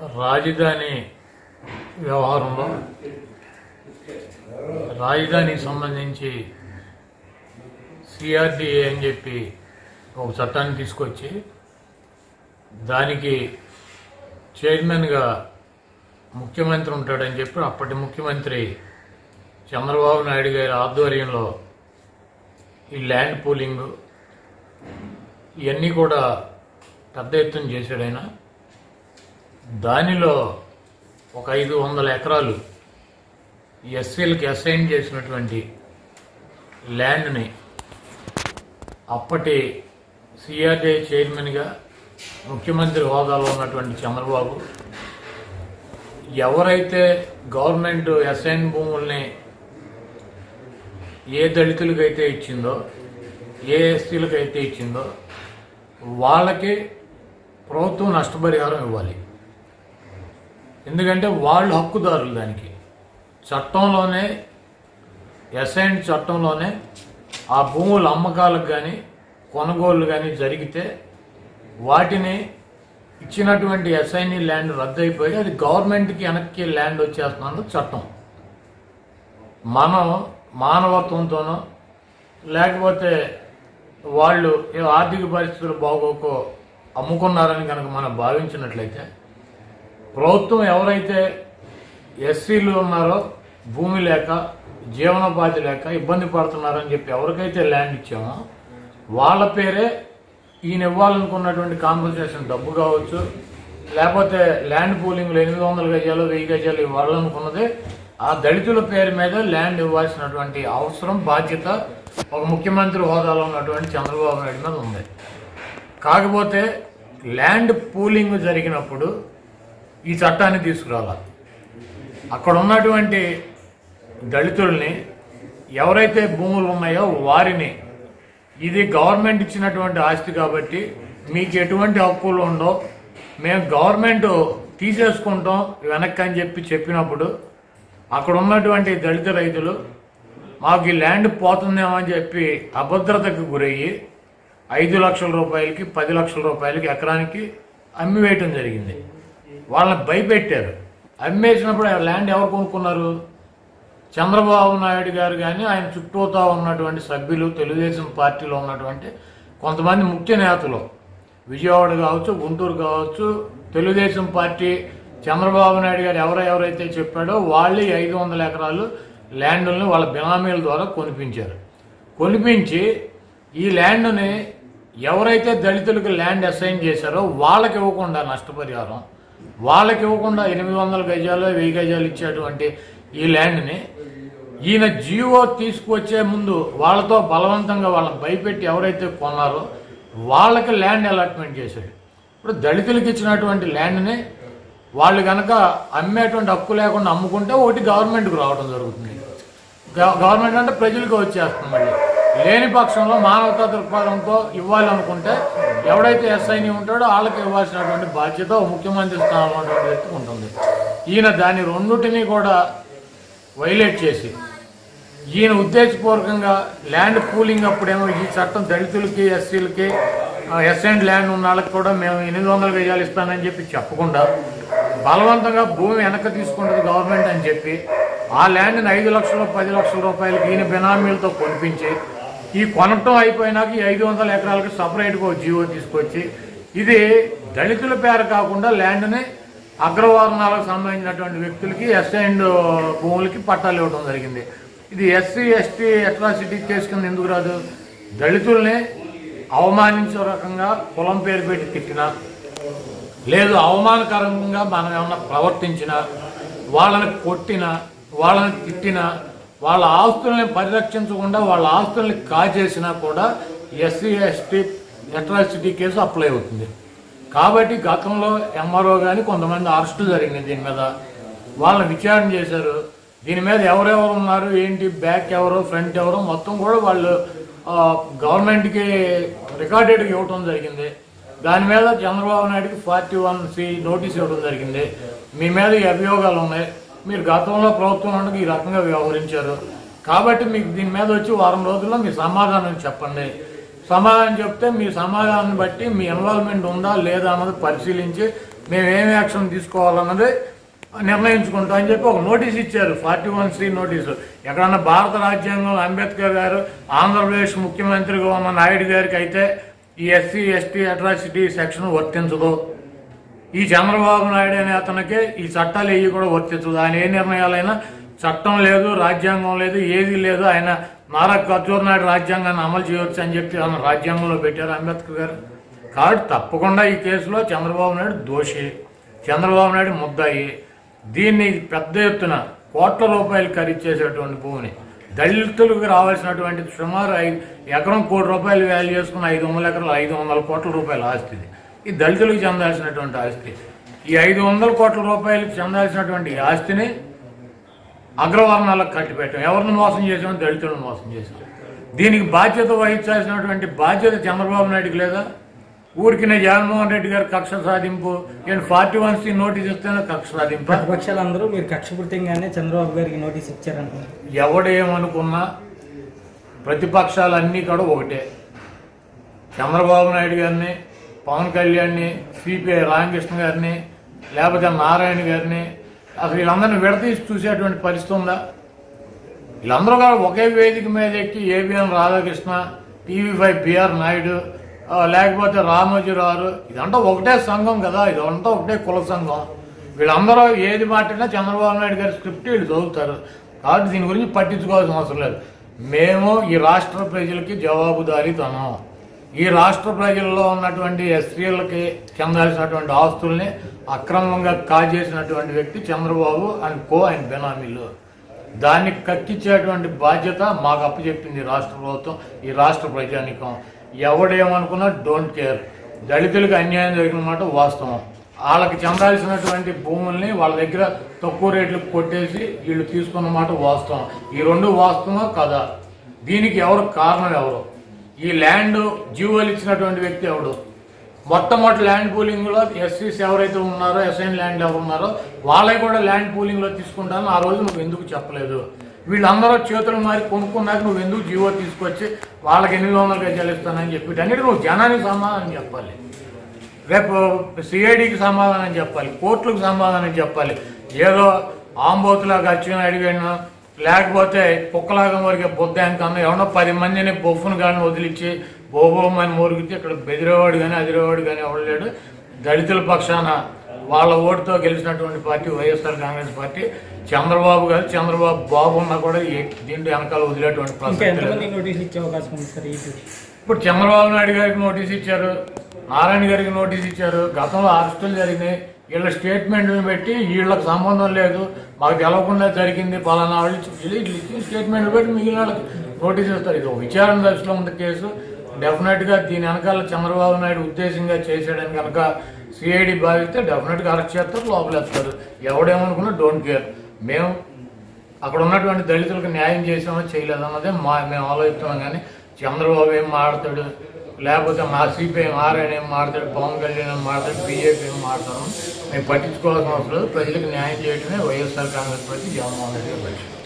రాజధాని వ్యవహారంలో రాజధానికి సంబంధించి సిఆర్డిఏ అని చెప్పి ఒక చట్టాన్ని తీసుకొచ్చి దానికి చైర్మన్గా ముఖ్యమంత్రి ఉంటాడని చెప్పి అప్పటి ముఖ్యమంత్రి చంద్రబాబు నాయుడు గారి ఆధ్వర్యంలో ఈ ల్యాండ్ పూలింగ్ ఇవన్నీ కూడా పెద్ద ఎత్తున చేశాడు ఆయన దానిలో ఒక ఐదు వందల ఎకరాలు ఎస్సీలకి అసైన్ చేసినటువంటి ల్యాండ్ని అప్పటి సిఆర్డీఏ చైర్మన్గా ముఖ్యమంత్రి హోదాలో ఉన్నటువంటి చంద్రబాబు ఎవరైతే గవర్నమెంట్ అసైన్ భూముల్ని ఏ దళితులకైతే ఇచ్చిందో ఏ ఎస్సీలకైతే ఇచ్చిందో వాళ్ళకి ప్రభుత్వం నష్టపరిహారం ఇవ్వాలి ఎందుకంటే వాళ్ళు హక్కుదారులు దానికి చట్టంలోనే ఎస్ఐన్ చట్టంలోనే ఆ భూముల అమ్మకాలకు కానీ కొనుగోలు కానీ జరిగితే వాటిని ఇచ్చినటువంటి ఎస్ఐని ల్యాండ్ రద్దు అయిపోయి అది గవర్నమెంట్కి వెనక్కి ల్యాండ్ వచ్చేస్తున్నది చట్టం మనం మానవత్వంతోనో లేకపోతే వాళ్ళు ఏ ఆర్థిక పరిస్థితులు బాగోకో అమ్ముకున్నారని కనుక మనం భావించినట్లయితే ప్రభుత్వం ఎవరైతే ఎస్సీలు ఉన్నారో భూమి లేక జీవనోపాధి లేక ఇబ్బంది పడుతున్నారని చెప్పి ఎవరికైతే ల్యాండ్ ఇచ్చామో వాళ్ళ పేరే ఈయన ఇవ్వాలనుకున్నటువంటి కాంపన్సేషన్ డబ్బు కావచ్చు లేకపోతే ల్యాండ్ పూలింగ్లు ఎనిమిది వందల గజాలు వెయ్యి గజాలు ఇవ్వాలనుకున్నదే ఆ దళితుల పేరు మీద ల్యాండ్ ఇవ్వాల్సినటువంటి అవసరం బాధ్యత ఒక ముఖ్యమంత్రి హోదాలో ఉన్నటువంటి చంద్రబాబు నాయుడు మీద ఉంది కాకపోతే ల్యాండ్ పూలింగ్ జరిగినప్పుడు ఈ చట్టాన్ని తీసుకురావాలి అక్కడ ఉన్నటువంటి దళితుల్ని ఎవరైతే భూములు ఉన్నాయో వారిని ఇది గవర్నమెంట్ ఇచ్చినటువంటి ఆస్తి కాబట్టి మీకు ఎటువంటి హక్కులు ఉండో మేము గవర్నమెంట్ తీసేసుకుంటాం వెనక్కి అని చెప్పి చెప్పినప్పుడు అక్కడ ఉన్నటువంటి దళిత రైతులు మాకు ఈ ల్యాండ్ పోతుందేమో అని చెప్పి అభద్రతకు గురయ్యి ఐదు లక్షల రూపాయలకి పది లక్షల రూపాయలకి ఎకరానికి అమ్మివేయటం జరిగింది వాళ్ళని భయపెట్టారు అమ్మేసినప్పుడు ఆ ల్యాండ్ ఎవరు కొనుక్కున్నారు చంద్రబాబు నాయుడు గారు కానీ ఆయన చుట్టూతా ఉన్నటువంటి సభ్యులు తెలుగుదేశం పార్టీలో ఉన్నటువంటి కొంతమంది ముఖ్య నేతలు విజయవాడ కావచ్చు గుంటూరు కావచ్చు తెలుగుదేశం పార్టీ చంద్రబాబు నాయుడు గారు ఎవరో ఎవరైతే చెప్పాడో వాళ్ళు ఈ ఐదు వందల ఎకరాలు ల్యాండ్ని వాళ్ళ బినామీల ద్వారా కొనిపించారు కొనిపించి ఈ ల్యాండ్ని ఎవరైతే దళితులకు ల్యాండ్ అసైన్ చేశారో వాళ్ళకి ఇవ్వకుండా నష్టపరిహారం వాళ్ళకి ఇవ్వకుండా ఎనిమిది వందల గజాలు వెయ్యి గజాలు ఇచ్చేటువంటి ఈ ల్యాండ్ని ఈయన జియో తీసుకువచ్చే ముందు వాళ్ళతో బలవంతంగా వాళ్ళని భయపెట్టి ఎవరైతే కొన్నారో వాళ్ళకి ల్యాండ్ అలాట్మెంట్ చేశాడు ఇప్పుడు దళితులకు ఇచ్చినటువంటి ల్యాండ్ని వాళ్ళు కనుక అమ్మేటువంటి హక్కు లేకుండా అమ్ముకుంటే ఒకటి గవర్నమెంట్కి రావడం జరుగుతుంది గవ- గవర్నమెంట్ అంటే ప్రజలకు వచ్చేస్తుంది మళ్ళీ లేని పక్షంలో మానవతా దృక్పథంతో ఇవ్వాలి అనుకుంటే ఎవడైతే ఎస్ఐని ఉంటాడో వాళ్ళకి ఇవ్వాల్సినటువంటి బాధ్యత ఓ ముఖ్యమంత్రి స్థానంలో ఉన్నటువంటి వ్యక్తికి ఉంటుంది ఈయన దాని రెండుటిని కూడా వైలేట్ చేసి ఈయన ఉద్దేశపూర్వకంగా ల్యాండ్ పూలింగ్ అప్పుడేమో ఈ చట్టం దళితులకి ఎస్సీలకి ఎస్ అండ్ ల్యాండ్ ఉన్న వాళ్ళకి కూడా మేము ఎనిమిది వందల గజాలు ఇస్తానని చెప్పి చెప్పకుండా బలవంతంగా భూమి వెనక్కి తీసుకుంటుంది గవర్నమెంట్ అని చెప్పి ఆ ల్యాండ్ని ఐదు లక్షలు పది లక్షల రూపాయలకి ఈయన బినామీలతో కొనిపించి ఈ కొనటం అయిపోయినాక ఈ ఐదు వందల ఎకరాలకి సపరేట్గా ఒక జీవో తీసుకొచ్చి ఇది దళితుల పేరు కాకుండా ల్యాండ్ని అగ్రవర్ణాలకు సంబంధించినటువంటి వ్యక్తులకి ఎస్ అండ్ భూములకి పట్టాలు ఇవ్వడం జరిగింది ఇది ఎస్సీ ఎస్టీ అట్రాసిటీ కేసు కింద ఎందుకు రాదు దళితుల్ని అవమానించే రకంగా కులం పేరు పెట్టి తిట్టినా లేదు అవమానకరంగా మనం ఏమన్నా ప్రవర్తించినా వాళ్ళని కొట్టినా వాళ్ళని తిట్టినా వాళ్ళ ఆస్తుల్ని పరిరక్షించకుండా వాళ్ళ ఆస్తుల్ని కాజేసినా కూడా SC ST atrocity case apply అవుతుంది కాబట్టి గతంలో ఎంఆర్ఓ కానీ కొంతమంది అరెస్టులు జరిగినాయి దీని మీద వాళ్ళని విచారణ చేశారు దీని మీద ఎవరెవరు ఉన్నారు ఏంటి బ్యాక్ ఎవరు ఫ్రంట్ ఎవరు మొత్తం కూడా వాళ్ళు ఆ, గవర్నమెంట్కి రికార్డెడ్గా ఇవ్వటం జరిగింది దాని మీద చంద్రబాబు నాయుడుకి ఫార్టీ వన్ సి నోటీస్ ఇవ్వడం జరిగింది మీ మీద ఈ అభియోగాలు ఉన్నాయి మీరు గతంలో ప్రభుత్వం ఉండగా ఈ రకంగా వ్యవహరించారు కాబట్టి మీకు దీని మీద వచ్చి వారం రోజుల్లో మీ సమాధానం చెప్పండి సమాధానం చెప్తే మీ సమాధానం బట్టి మీ ఇన్వాల్వ్మెంట్ ఉందా లేదా అన్నది పరిశీలించి మేము ఏం యాక్షన్ తీసుకోవాలన్నది నిర్ణయించుకుంటాం అని చెప్పి ఒక నోటీస్ ఇచ్చారు ఫార్టీ వన్ సి నోటీసు ఎక్కడన్నా భారత రాజ్యాంగం అంబేద్కర్ గారు ఆంధ్రప్రదేశ్ ముఖ్యమంత్రిగా ఉన్న నాయుడు గారికి అయితే ఈ ఎస్సీ ఎస్టీ అట్రాసిటీ సెక్షన్ వర్తించదు ఈ చంద్రబాబు నాయుడు అనే అతనికి ఈ చట్టాలు ఏవి కూడా వర్తించదు ఆయన ఏ నిర్ణయాలైనా చట్టం లేదు రాజ్యాంగం లేదు ఏది లేదు ఆయన నారా ఖర్జూర్ నాయుడు రాజ్యాంగాన్ని అమలు చేయవచ్చు అని చెప్పి ఆయన రాజ్యాంగంలో పెట్టారు అంబేద్కర్ గారు కాబట్టి తప్పకుండా ఈ కేసులో చంద్రబాబు నాయుడు దోషి చంద్రబాబు నాయుడు ముద్దాయి దీన్ని పెద్ద ఎత్తున కోట్ల రూపాయలు ఖరీదు చేసేటువంటి భూమిని దళితులకు రావాల్సినటువంటి సుమారు ఐదు ఎకరం కోటి రూపాయలు వాల్యూ చేసుకున్న ఐదు వందల ఎకరాలు ఐదు వందల కోట్ల రూపాయల ఆస్తి ఇది ఈ దళితులకు చెందాల్సినటువంటి ఆస్తి ఈ ఐదు వందల కోట్ల రూపాయలకు చెందాల్సినటువంటి ఈ ఆస్తిని అగ్రవర్ణాలకు కట్టిపెట్టాం ఎవరిని మోసం చేసాం దళితులను మోసం చేసాం దీనికి బాధ్యత వహించాల్సినటువంటి బాధ్యత చంద్రబాబు నాయుడుకి లేదా ఊరికి నేను జగన్మోహన్ రెడ్డి గారు కక్ష సాధింపు నేను ఫార్టీ వన్ సి నోటీస్ ఇస్తేనే కక్ష సాధింపు ప్రతిపక్షాలందరూ మీరు కక్షపూర్తిగానే చంద్రబాబు గారికి నోటీస్ ఇచ్చారంటున్నారు ఎవడేమనుకున్నా ప్రతిపక్షాలన్నీ కూడా ఒకటే చంద్రబాబు నాయుడు గారిని పవన్ కళ్యాణ్ని సిపిఐ రామకృష్ణ గారిని లేకపోతే నారాయణ గారిని అసలు వీళ్ళందరినీ విడతీసి చూసేటువంటి పరిస్థితి ఉందా వీళ్ళందరూ కూడా ఒకే వేదిక మీద ఎక్కి ABN Radhakrishna TV five BR Naidu ఆ, లేకపోతే రామోజీరావు ఇదంతా ఒకటే సంఘం కదా ఇదంతా ఒకటే కుల సంఘం వీళ్ళందరూ ఏది మాట్లాడినా చంద్రబాబు నాయుడు గారి స్క్రిప్ట్ వీళ్ళు చదువుతారు కాబట్టి దీని గురించి పట్టించుకోవాల్సిన అవసరం లేదు మేము ఈ రాష్ట్ర ప్రజలకి జవాబుదారీతనం ఈ రాష్ట్ర ప్రజల్లో ఉన్నటువంటి ఎస్సీలకి చెందాల్సినటువంటి ఆస్తుల్ని అక్రమంగా కాజేసినటువంటి వ్యక్తి చంద్రబాబు అండ్ కో ఆయన బెనామీలు దాన్ని కక్కించేటువంటి బాధ్యత మాకు అప్పచెప్పింది ఈ రాష్ట్ర ప్రభుత్వం ఈ రాష్ట్ర ప్రజానికం ఎవడేమనుకున్నా డోంట్ కేర్ దళితులకు అన్యాయం జరిగిన మాట వాస్తవం వాళ్ళకి చెందాల్సినటువంటి భూముల్ని వాళ్ళ దగ్గర తక్కువ రేట్లకు కొట్టేసి వీళ్ళు తీసుకున్న మాట వాస్తవం ఈ రెండు వాస్తవమా కదా దీనికి ఎవరు కారణం ఎవరు ఈ ల్యాండ్ జీవోలు ఇచ్చినటువంటి వ్యక్తి ఎవడు మొట్టమొదటి ల్యాండ్ పూలింగ్ లో ఎస్సీస్ ఎవరైతే ఉన్నారో ఎస్ఐన్ ల్యాండ్ ఎవరు ఉన్నారో వాళ్ళే కూడా ల్యాండ్ పూలింగ్ లో తీసుకుంటాను ఆ రోజు నువ్వు ఎందుకు చెప్పలేదు వీళ్ళందరూ చేతులు మారి కొనుక్కున్నాక నువ్వు ఎందుకు జీవో తీసుకొచ్చి వాళ్ళకి ఎనిమిది వందలు గజాలు ఇస్తానని చెప్పి అన్నిటి నువ్వు జనానికి సమాధానం చెప్పాలి రేపు సిఐడికి సమాధానం చెప్పాలి కోర్టులకు సమాధానం చెప్పాలి ఏదో ఆంబోతులాగా అచ్చుని అడిగాను లేకపోతే కుక్కలాగా మరిగే బుద్ధ కన్నా ఎవడో పది మందిని బొఫ్ఫును కానీ వదిలించి బోబోమని మురిగితే ఇక్కడ బెదిరేవాడు కానీ అదిరేవాడు కానీ ఎవడు లేడు దళితుల పక్షాన వాళ్ళ ఓటుతో గెలిచినటువంటి party YSR Congress party Chandrababu garu Chandrababu బాబు ఉన్నా కూడా ఈ- దీంట్లో వెనకాల వదిలేటువంటి ఇంకా ప్రసక్తి లేదు. ఎంతమంది నోటీసులు ఇచ్చే అవకాశం ఉంది సార్ ఈ ఇప్పుడు చంద్రబాబు నాయుడు గారికి నోటీస్ ఇచ్చారు నారాయణ గారికి నోటీస్ ఇచ్చారు గతంలో అరెస్టులు జరిగినాయి వీళ్ళ స్టేట్మెంట్లను పెట్టి వీళ్ళకి సంబంధం లేదు మాకు తెలవకుండా జరిగింది పలానా వాళ్ళు ఇచ్చి- వీళ్ళు ఇట్లా ఇచ్చిన స్టేట్మెంట్లు పెట్టి మిగిలిన వాళ్ళకి నోటీస్ ఇస్తారు ఇది ఒక విచారణ దశలో ఉంది కేసు డెఫినెట్ గా దీని వెనకాల చంద్రబాబు నాయుడు ఉద్దేశంగా చేశాడని కనుక సిఐడి భావిస్తే డెఫినెట్ గా అరెస్ట్ చేస్తారు లోపలేస్తారు ఎవడేమనుకున్నా డోంట్ కేర్ మేము అక్కడ ఉన్నటువంటి దళితులకు న్యాయం చేసామో చేయలేదన్నదే మా మేము ఆలోచిస్తున్నాం కానీ చంద్రబాబు ఏం మాడతాడు లేకపోతే మా సిపిఐ నారాయణ ఏం మాడతాడు పవన్ కళ్యాణ్ ఏం మాడతాడు బీజేపీ ఏం మాడతాడు మేము పట్టించుకోవాల్సిన అవసరం లేదు ప్రజలకు న్యాయం చేయడమే YSR Congress party Jaganmohan Reddy garu లక్ష్యం